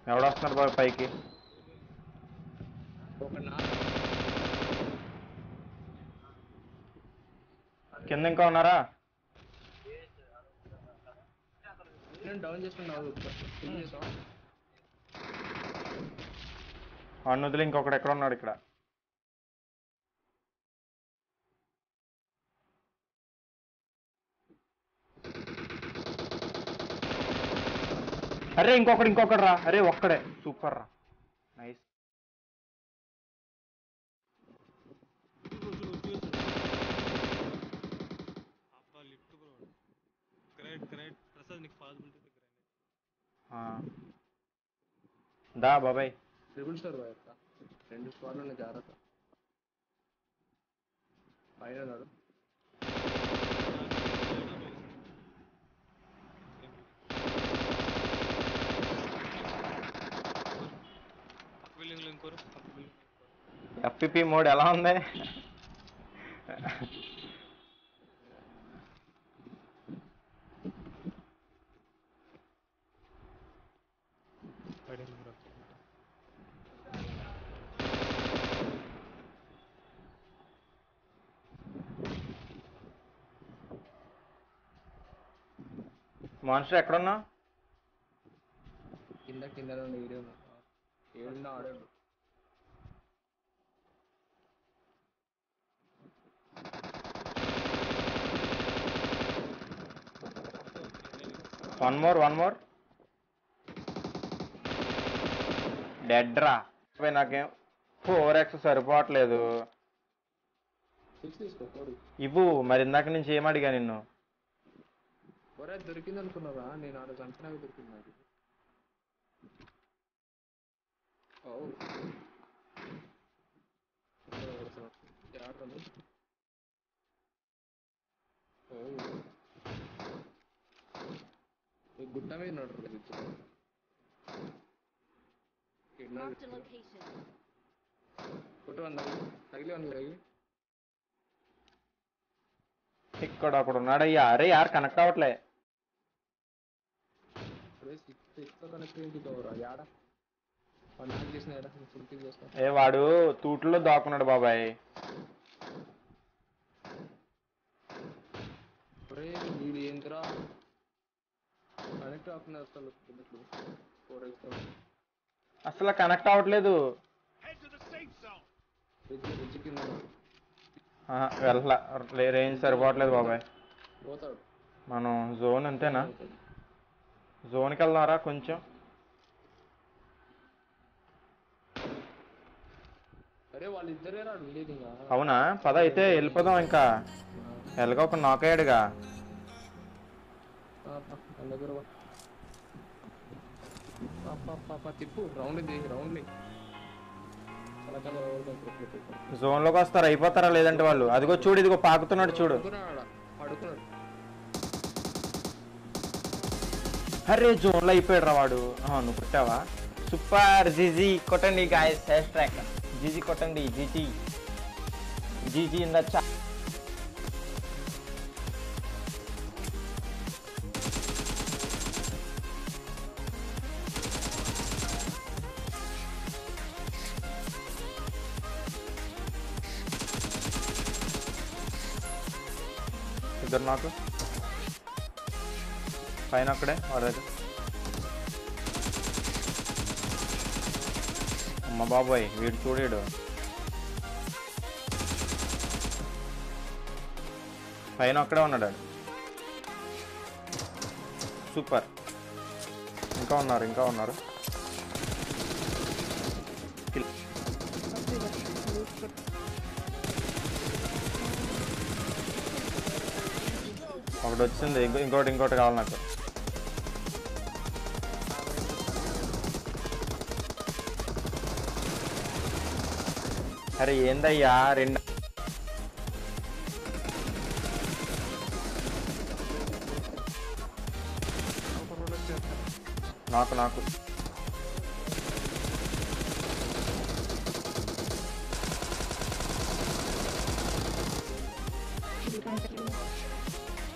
ఎవడొస్తున్నాడు బాబు పైకి ఒక నా కింద ఇంకా ఉన్నారా నేను డౌన్ చేసుకున్నావు ఫిల్ చేసాం వాడిని వదిలి ఇంకొకడు ఎక్కడ ఉన్నాడు ఇక్కడ అరే ఇంకొకడు ఇంకొకడు రా అరే ఒక్కడే సూపర్ రా నైస్ అబ్బా lift bro great great Prasad నీకు పాసిబిలిటీ గ్రేట్ దా బాబాయ్ ట్రిపుల్ స్టార్ బాయ్ అక్క రెండు స్క్వాడ్లు ఉన్నాయి జాగ్రత్త పైన ఉన్నాడు పక్క బిల్డింగ్ లో ఇంకోరు పక్క బిల్డింగ్ ఎఫ్పిపి మోడ్ ఎలా ఉంది పడింది బ్రో మాన్స్టర్ ఎక్కడున్నా కింద కింద నుండి వీడియో ఏడున్నా ఆడాడు one more one more dead రా పోయి నాకేం ఫోర్ ఎక్స్ సరిపోవట్లేదు సిక్స్ తీసుకో కోడి ఇవ్వు మరి ఇందాక నుంచి ఏం అడిగా నిన్ను ఒరే దొరికింది అనుకున్నారా నేను ఆడ చంపినాక దొరికింది నాకు ఓ ఇక్కడ కొడుతున్నాడు. జాగ్రత్త ఉంది. ఓ ఈ గుట్ట మీద ఉన్నాడు రా ఇది. కింద Marked a location. కొట్టు అన్నది తగిలి ఉంది తగిలి ఇక్కడ ఒకడు ఉన్నాడయ్యా అరే యార్ కనెక్ట్ అవ్వట్లే అరే సిక్స్ సిక్స్ కనెక్ట్ ఏంటి కవరా యాడ వాడు నాకు చేసిన యాడ ఫుల్ కిల్ చేస్తా ఏ వాడు తూట్లో దాక్కున్నాడు బాబాయ్ ఒరే వీడు ఏంటిరా కనెక్ట్ అవుతున్నారు అసలు ఎందుకు ఫోర్ ఎక్స్ అసలు కనెక్ట్ అవ్వట్లేదు రిజ్ రిజ్ కింద ఉన్నాడు. ఆహా, వెళ్ళలా లే- రేంజ్ సరిపోవట్లేదు బాబాయ్ పోతాడు మనం జోన్ అంతేనా జోన్కి వెళ్దాంరా కొంచెం అరే వాళ్ళిద్దరే రాడు ఉండేది ఇంకా అవునా పద అయితే వెళ్ళిపోదాం ఇంకా ఎలాగో ఒక నాక్ అయ్యాడుగా ఆ, పా, వాళ్ళ దగ్గర పా. పా, పా, పా, పా, తిప్పు రౌండ్ చేయి రౌండ్ పడుకున్నాడు జోన్లోకి వస్తారు అయిపోతారా లేదంటే వాళ్ళు అదిగో చూడు ఇదిగో పాకుతున్నాడు చూడు ఆడ పడుకున్నాడు అరే జోన్లో అయిపోయాడు రా వాడు ఆహా, నువ్వు కొట్టావా సూపర్ జీజీ కొట్టండి గాయస్ హ్యాష్ ట్రాక్ జీజీ కొట్టండి జీజీ జీజీ ఇన్ ద చా ఇద్దరు నాకు పైన అక్కడే వాడి దగ్గర అమ్మ బాబాయ్ వీడు చూడాడు పైన అక్కడే ఉన్నాడు ఆడు. సూపర్ ఇంకా ఉన్నారు ఇంకా ఉన్నారు కిల్. ఒకటి వచ్చింది ఇంకో ఇంకోటి ఇంకోటి కావాలి నాకు అరే ఏందయ్యా రెండు నాకు నాకు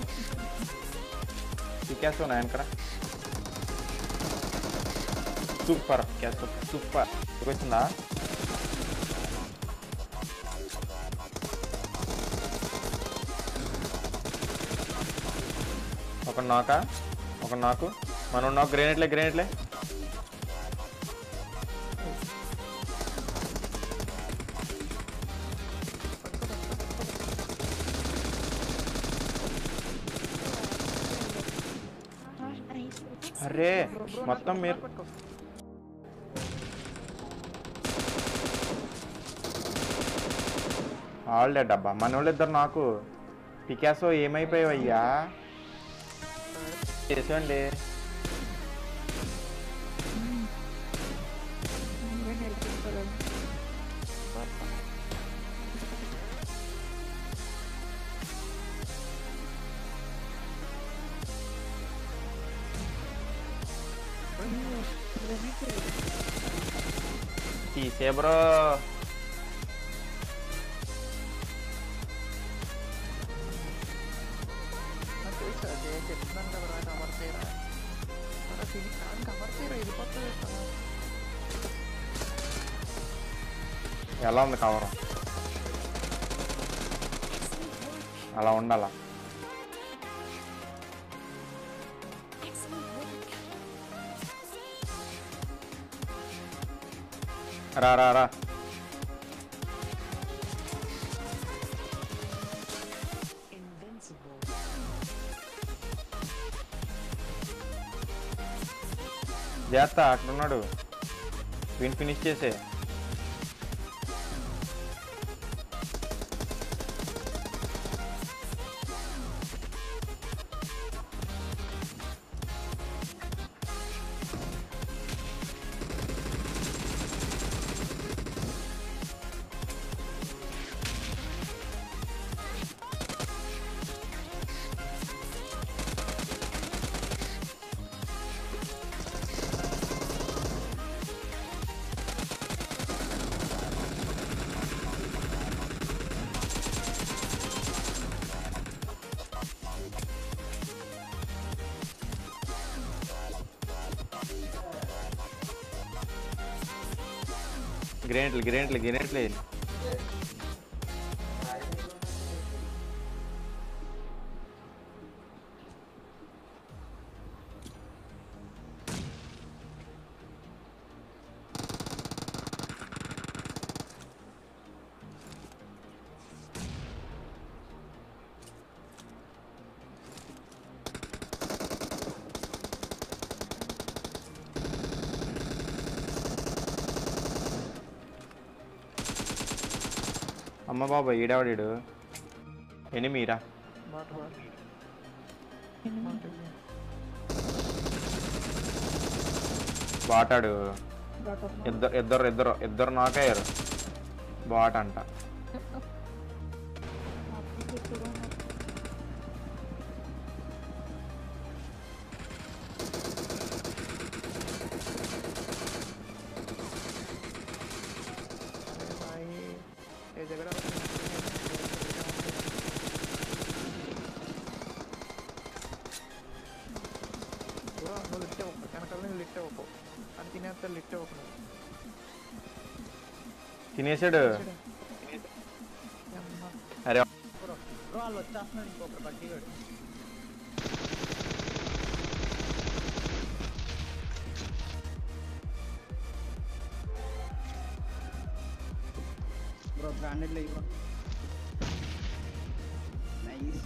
పీకేస్తున్నాయి ఇక్కడ సూపర్ క్యాస్ సూపర్ వచ్చిందా ఒక నాక ఒక నాకు మనం నాకు గ్రేనేట్లే గ్రేనేట్లే అరే మొత్తం మీరు ఆల్డే డబ్బా మన వాళ్ళు ఇద్దరు నాకు పికాసో ఏమైపోయావయ్యా చేసేయండి తీసే బ్రో చెప్తున్నాను కదా కవర్ చేయరా కవర్ చేయరా ఇది కొత్త ఎలా ఉంది కవర్ అలా ఉండాలా రా రా రా చేస్తా అక్కడున్నాడు విన్ ఫినిష్ చేసే గ్రేనెట్లు గ్రేనెట్లు గ్రేనెట్లు అమ్మ బాబా ఈడావాడు ఎనిమిరా బాట బాట బాటాడు ఇద్దరు ఇద్దరు ఇద్దరు ఇద్దరు నాకయ్యారు బాట అంట भाई ये झगड़ा బ్రో నువ్వు లిఫ్ట్ అవ్వకు వెనకాల నుంచి లిఫ్ట్ అవ్వకు అని తినేస్తే లిఫ్ట్ అవ్వకు నువ్వు తినేసాడు అమ్మా. అరే బ్రో బ్రో వాళ్ళు వచ్చేస్తున్నారు ఇంకొకరు బడ్డీ వాడు బ్రో బ్రాండెడ్ లేదు బ్రో నైస్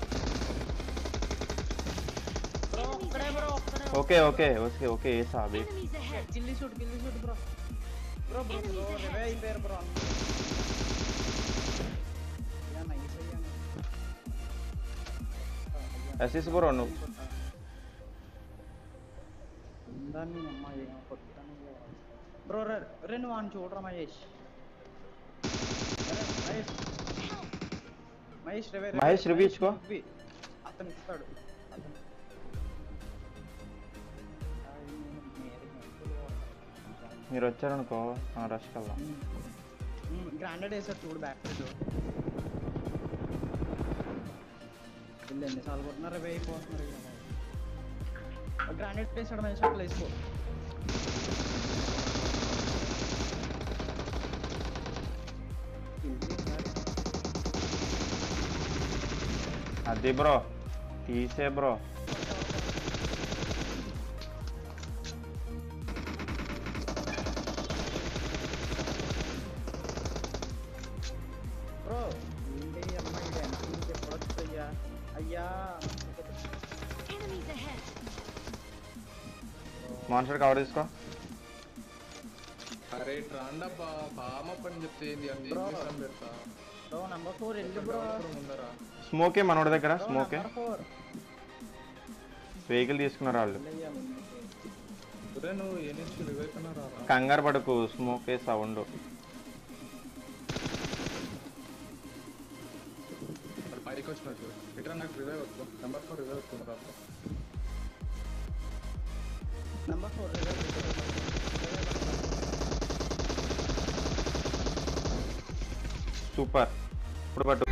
బ్రో ఒక్కడే బ్రో ఒక్కడే ఓకే ఓకే ఓకే ఓకే వేసా అవి Enemies ahead. Ghillie suit ghillie suit bro bro bro bro revive అయిపోయారు బ్రో యా నైస్ అయ్యా అసిస్ బ్రో నువ్వు దాన్ని అమ్మాయి కొట్టాను బ్రో రే రే నువ్వు అని చూడరా మహేష్ అరే, Mahesh Mahesh revive revive, Mahesh review ఇచ్చుకో. రివ్యూ. అతను ఇస్తాడు అతను మీరు వచ్చారనుకో రష్ కల్లా గ్రాండెడ్ వేసారు చూడు బ్యాక్ సైడ్ వీళ్ళు ఎన్నిసార్లు కొట్టినారు రివే అయిపోతున్నారు గ్రాండెడ్ వేసాడు మహేష్ అట్లా వేసుకో అది బ్రో తీసే బ్రో బ్రో ఏంటి అమ్మాయి వెనక ఎప్పుడు వస్తాయ్యా అయ్యా Enemies ahead. మాన్స్టర్ కవర్ తీసుకో అరే ట్రాండబ్బా బామ పని చెప్తే ఏంది అంది Bro. ఇంగ్లీష్ పెడతా బ్రో నంబర్ ఫోర్ వెళ్ళి బ్రో ముందరా స్మోకే మనోడి దగ్గర bro smoke number four vehicle తీసుకున్నారు వాళ్ళు అయ్యా ఒరే నువ్వు ఏ నుంచి వివేకన్నా రా కంగారు పడకు స్మోకే సౌండ్ వాడు పైకి వచ్చినట్టు ఇట్లా నాకు రివైవ్ వద్దు నెంబర్ ఫోర్ రివైవ్ వస్తుంది రా నంబర్ ఫోర్ సూపర్ ఇప్పుడు పట్టు